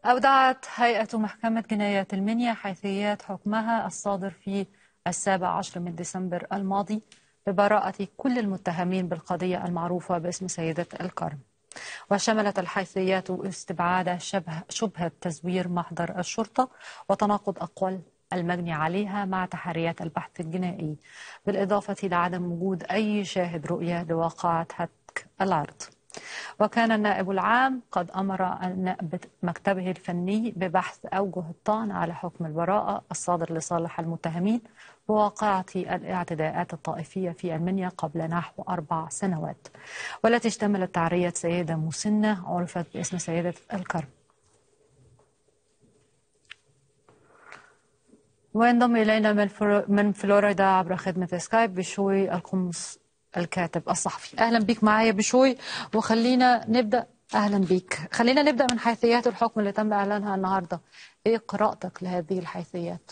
أودعت هيئة محكمة جنايات المنيا حيثيات حكمها الصادر في السابع عشر من ديسمبر الماضي ببراءة كل المتهمين بالقضية المعروفة باسم سيدة الكرم وشملت الحيثيات استبعاد شبه شبهة تزوير محضر الشرطة وتناقض أقوال المجني عليها مع تحريات البحث الجنائي بالإضافة لعدم وجود أي شاهد رؤية لواقعة هتك العرض وكان النائب العام قد أمر مكتبه الفني ببحث أوجه الطعن على حكم البراءة الصادر لصالح المتهمين بواقعة الاعتداءات الطائفية في المنيا قبل نحو أربع سنوات والتي اشتملت تعرية سيدة مسنة عرفت باسم سيدة الكرم وينضم إلينا من, من فلوريدا عبر خدمة سكايب بشوي القمص الكاتب الصحفي أهلا بك معايا بشوي وخلينا نبدأ أهلا بك خلينا نبدأ من حيثيات الحكم اللي تم إعلانها النهاردة إيه قراءتك لهذه الحيثيات؟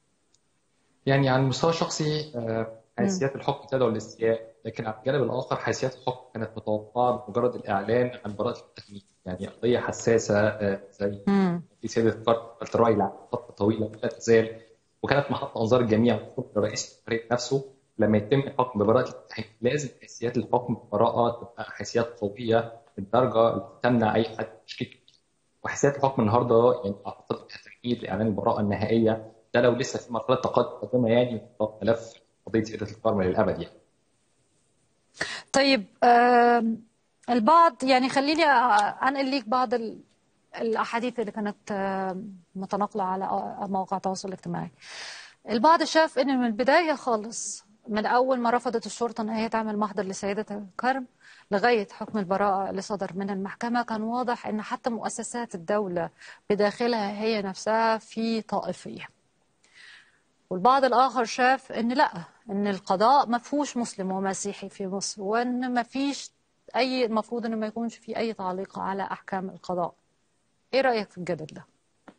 يعني على المستوى الشخصي حيثيات الحكم تدعو للاستياء لكن على الجانب الآخر حيثيات الحكم كانت متوقعة بمجرد الإعلان عن براءة المتهمين يعني قضية حساسة زي في سيادة الرأي العام فترة طويلة ولا تزال وكانت محط أنظار الجميع رئيس الفريق نفسه لما يتم الحكم ببراءة التحقيق لازم حيثيات الحكم ببراءة تبقى حيثيات قوية بالدرجة اللي تمنع أي حد تشكيك وحيثيات الحكم النهارده يعني أعتقد تمهيد لإعلان البراءة النهائية ده لو لسه في مرحلة تقدم يعني ملف قضية سيادة الكرم للأبد يعني. طيب آه البعض يعني خليني أنقل ليك بعض الأحاديث اللي كانت متناقلة على مواقع التواصل الاجتماعي. البعض شاف إن من البداية خالص من أول ما رفضت الشرطة إن هي تعمل محضر لسيدة الكرم لغاية حكم البراءة اللي صدر من المحكمة كان واضح إن حتى مؤسسات الدولة بداخلها هي نفسها في طائفية والبعض الآخر شاف إن لا إن القضاء ما فيهوش مسلم ومسيحي في مصر وإن ما فيش أي المفروض إن ما يكونش في أي تعليق على أحكام القضاء إيه رأيك في الجدل ده؟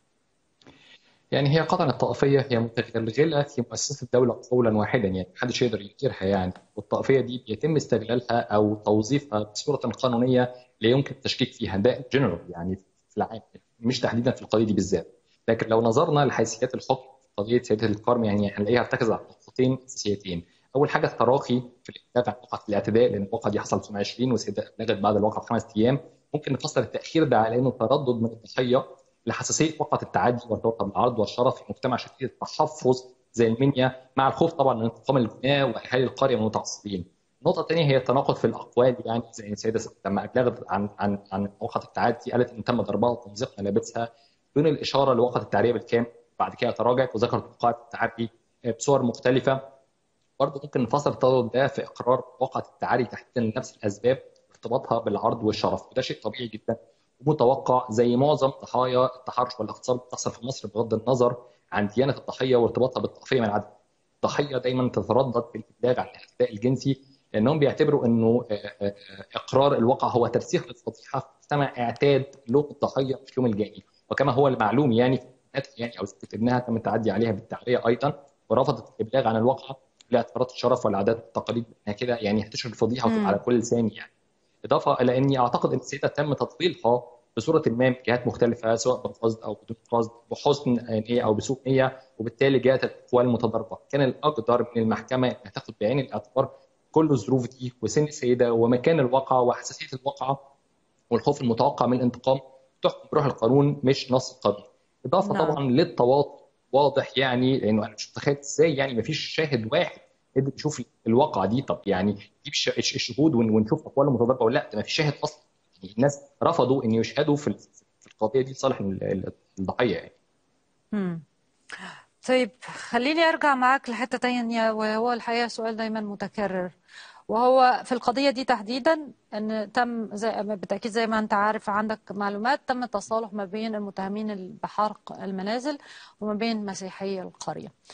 يعني هي قطعا الطائفية هي متغلغلة في مؤسسات الدولة قولا واحدا يعني محدش يقدر ينكرها يعني والطائفية دي بيتم استغلالها أو توظيفها بصورة قانونية لا يمكن التشكيك فيها ده جنرال يعني في العام مش تحديدا في القضية دي بالذات لكن لو نظرنا لحيثيات الحكم في قضية سيادة الكرم يعني هنلاقيها ارتكز على نقطتين أساسيتين أول حاجة التراخي في الإثبات عن وقعة الاعتداء لأن الواقعة دي حصلت في 20 والسيدة بلغت بعد الواقعة بخمس أيام ممكن نفسر التأخير ده على إنه تردد من الضحية لحساسيه وقعه التعدي وارتباطها بالعرض والشرف في مجتمع شديد التحفظ زي المنيا مع الخوف طبعا من انتقام الجناه واهالي القريه من المتعصبين. النقطه الثانيه هي التناقض في الاقوال يعني زي السيده لما ابلغت عن عن عن وقعه التعدي قالت ان تم ضربها وتمزيق ملابسها دون الاشاره لوقعه التعريه بالكامل بعد كده تراجعت وذكرت وقعه التعدي بصور مختلفه برضه ممكن نفسر التضاد ده في اقرار وقعه التعري تحديدا لنفس الاسباب ارتباطها بالعرض والشرف وده شيء طبيعي جدا متوقع زي معظم ضحايا التحرش والاغتصاب اللي بتحصل في مصر بغض النظر عن ديانه الضحيه وارتباطها بالطائفيه من العدم. الضحيه دايما تتردد في الابلاغ عن الاعتداء الجنسي لانهم بيعتبروا انه اقرار الواقع هو ترسيخ للفضيحه في مجتمع اعتاد لوم الضحيه مش لوم الجاني وكما هو المعلوم يعني يعني او ابنها تم التعدي عليها بالتعريه ايضا ورفضت الابلاغ عن الواقعه لاعتبارات الشرف والعادات والتقاليد كده يعني هتشهر الفضيحه على كل لسان يعني. اضافه الى اني اعتقد ان السيده تم تطويلها بصوره ما من جهات مختلفه سواء بقصد او بدون قصد بحسن نيه او بسوء نيه وبالتالي جاءت الاقوال المتضاربه كان الاقدر من المحكمه انها تاخذ بعين الاعتبار كل الظروف دي وسن السيده ومكان الواقعه وحساسيه الواقعه والخوف المتوقع من الانتقام تحكم بروح القانون مش نص القانون اضافه نعم. طبعا للتواطؤ واضح يعني لانه انا مش متخيل ازاي يعني ما فيش شاهد واحد قدر يشوف الواقعه دي طب يعني نجيب الشهود ونشوف اقوال متضاربه ولا لا ده ما فيش شاهد اصلا يعني الناس رفضوا ان يشهدوا في في القضيه دي لصالح الضحيه يعني. امم طيب خليني ارجع معاك لحته ثانيه وهو الحقيقه سؤال دايما متكرر وهو في القضيه دي تحديدا ان تم زي بالتاكيد زي ما انت عارف عندك معلومات تم التصالح ما بين المتهمين بحرق المنازل وما بين مسيحي القريه.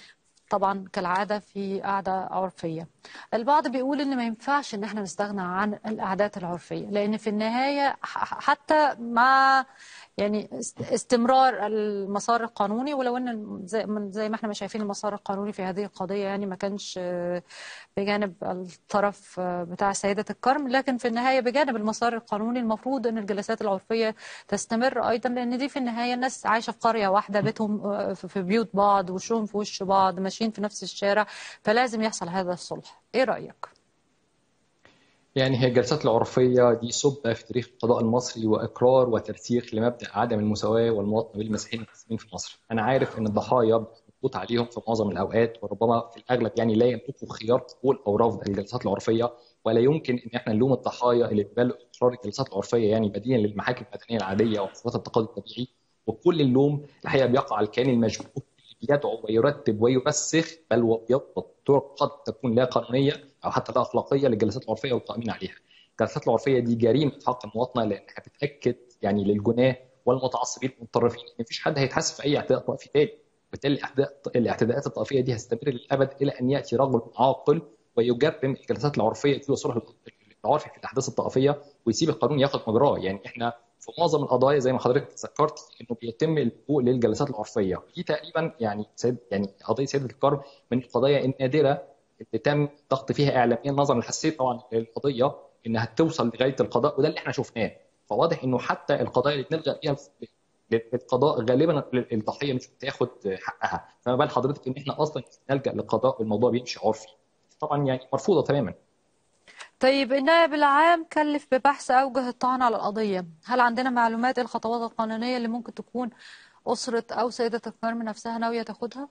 طبعا كالعادة في قعدة عرفية البعض بيقول ان ما ينفعش ان احنا نستغنى عن القعدات العرفية لان في النهاية حتى مع يعني استمرار المسار القانوني ولو ان زي, زي ما احنا ما شايفين المسار القانوني في هذه القضيه يعني ما كانش بجانب الطرف بتاع سيده الكرم لكن في النهايه بجانب المسار القانوني المفروض ان الجلسات العرفيه تستمر ايضا لان دي في النهايه الناس عايشه في قريه واحده بيتهم في بيوت بعض وشهم في وش بعض ماشيين في نفس الشارع فلازم يحصل هذا الصلح ايه رايك؟ يعني هي الجلسات العرفية دي سبة في تاريخ القضاء المصري وإقرار وترسيخ لمبدأ عدم المساواة والمواطنة بين المسيحيين والمسلمين في مصر. أنا عارف إن الضحايا مضغوط عليهم في معظم الأوقات وربما في الأغلب يعني لا يملكوا خيار قبول أو رفض الجلسات العرفية ولا يمكن إن إحنا نلوم الضحايا اللي بيبالغوا إقرار الجلسات العرفية يعني بديلا للمحاكم المدنية العادية ومحكمات التقاضي الطبيعي وكل اللوم الحقيقة بيقع على الكيان المجهول يدعو ويرتب ويرسخ بل ويضبط طرق قد تكون لا قانونيه او حتى لا اخلاقيه للجلسات العرفيه والقائمين عليها. الجلسات العرفيه دي جريمه حق المواطنه لانها بتاكد يعني للجناه والمتعصبين المتطرفين ان مفيش حد هيتحاسب في اي اعتداء طائفي تاني. بالتالي الاعتداءات الطائفيه دي هتستمر للابد الى ان ياتي رجل عاقل ويجرم الجلسات العرفيه في وصولها العرفي في الاحداث الطائفيه ويسيب القانون ياخد مجراه يعني احنا في معظم القضايا زي ما حضرتك ذكرت انه بيتم اللجوء للجلسات العرفيه دي تقريبا يعني سيد يعني قضيه سياده الكرم من القضايا النادره اللي تم ضغط فيها اعلاميا نظرا لحساسيه طبعا القضيه انها توصل لغايه القضاء وده اللي احنا شفناه فواضح انه حتى القضايا اللي بنلجا فيها القضاء غالبا الضحيه مش بتاخد حقها فما بال حضرتك ان احنا اصلا نلجا للقضاء والموضوع بيمشي عرفي طبعا يعني مرفوضه تماما طيب النائب العام كلف ببحث أوجه الطعن على القضية هل عندنا معلومات الخطوات القانونية اللي ممكن تكون أسرة أو سيدة الكرم نفسها ناوية تاخدها؟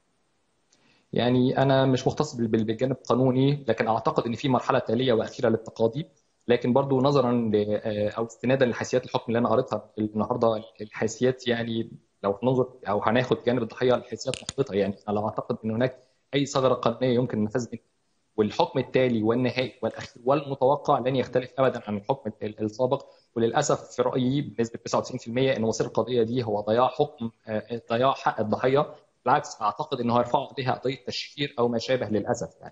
يعني أنا مش مختص بالجانب القانوني لكن أعتقد إن في مرحلة تالية وأخيرة للتقاضي لكن برضو نظرا أو استنادا لحيثيات الحكم اللي أنا قريتها النهاردة الحيثيات يعني لو هننظر أو هناخد جانب الضحية الحيثيات محبطة يعني أنا لا أعتقد إن هناك أي ثغرة قانونية يمكن النفاذ منها والحكم التالي والنهائي والاخير والمتوقع لن يختلف ابدا عن الحكم السابق وللاسف في رايي بنسبه 99% ان مصير القضيه دي هو ضياع حكم ضياع حق الضحيه بالعكس اعتقد انه هيرفعوا عليها قضيه تشهير او ما شابه للاسف يعني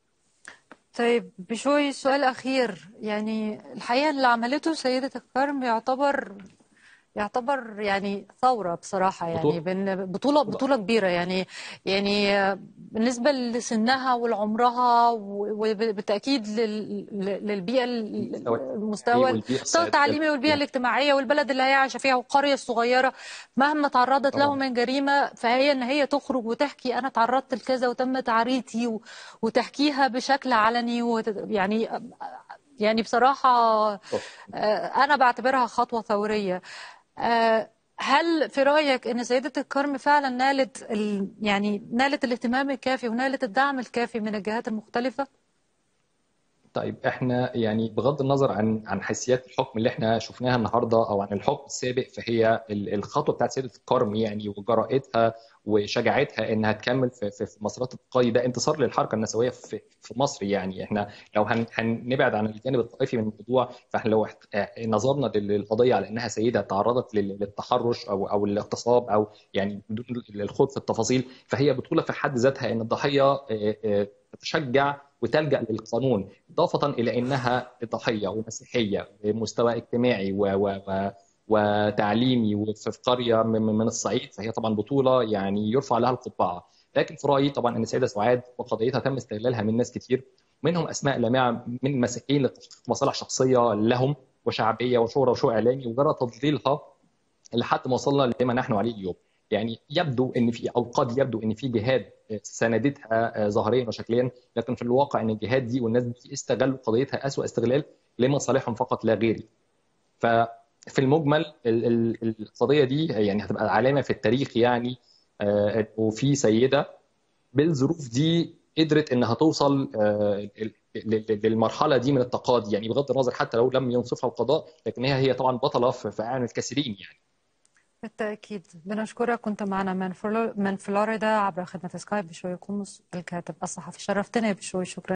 طيب بشوي سؤال اخير يعني الحقيقه اللي عملته سيده الكرم يعتبر يعتبر يعني ثوره بصراحه يعني بطوله بطوله, بطولة كبيره يعني يعني بالنسبه لسنها ولعمرها وبالتاكيد للبيئه المستوى المستوى التعليمي والبيئه الاجتماعيه والبلد اللي هي عايشه فيها والقريه الصغيره مهما تعرضت له من جريمه فهي ان هي تخرج وتحكي انا تعرضت لكذا وتم تعريتي وتحكيها بشكل علني يعني يعني بصراحه انا بعتبرها خطوه ثوريه هل في رايك ان سيده الكرم فعلا نالت ال... يعني نالت الاهتمام الكافي ونالت الدعم الكافي من الجهات المختلفه؟ طيب احنا يعني بغض النظر عن عن حيثيات الحكم اللي احنا شفناها النهارده او عن الحكم السابق فهي الخطوه بتاعت سيده الكرم يعني وجرأتها وشجاعتها انها تكمل في في مسارات التقاضي ده انتصار للحركه النسويه في في مصر يعني احنا لو هن هنبعد عن الجانب الطائفي من الموضوع فاحنا لو نظرنا للقضيه على انها سيده تعرضت للتحرش او او الاغتصاب او يعني بدون الخوض في التفاصيل فهي بطوله في حد ذاتها ان الضحيه تشجع وتلجا للقانون اضافه الى انها ضحيه ومسيحيه بمستوى اجتماعي و, و, و وتعليمي وفي قريه من الصعيد فهي طبعا بطوله يعني يرفع لها القبعه لكن في رايي طبعا ان السيده سعاد وقضيتها تم استغلالها من ناس كتير منهم اسماء لامعه من المسيحيين لتحقيق مصالح شخصيه لهم وشعبيه وشهره وشو اعلامي وجرى تضليلها لحد ما وصلنا لما نحن عليه اليوم يعني يبدو ان في او قد يبدو ان في جهاد ساندتها ظاهريا وشكليا لكن في الواقع ان الجهاد دي والناس دي استغلوا قضيتها اسوء استغلال لمصالحهم فقط لا غير ف في المجمل القضيه دي يعني هتبقى علامه في التاريخ يعني وفي سيده بالظروف دي قدرت انها توصل للمرحله دي من التقاضي يعني بغض النظر حتى لو لم ينصفها القضاء لكن هي هي طبعا بطله في اعين الكثيرين يعني بالتأكيد بنشكرك كنت معنا من من فلوريدا عبر خدمة سكايب بشوي قمص الكاتب الصحفي شرفتنا بشوي شكرا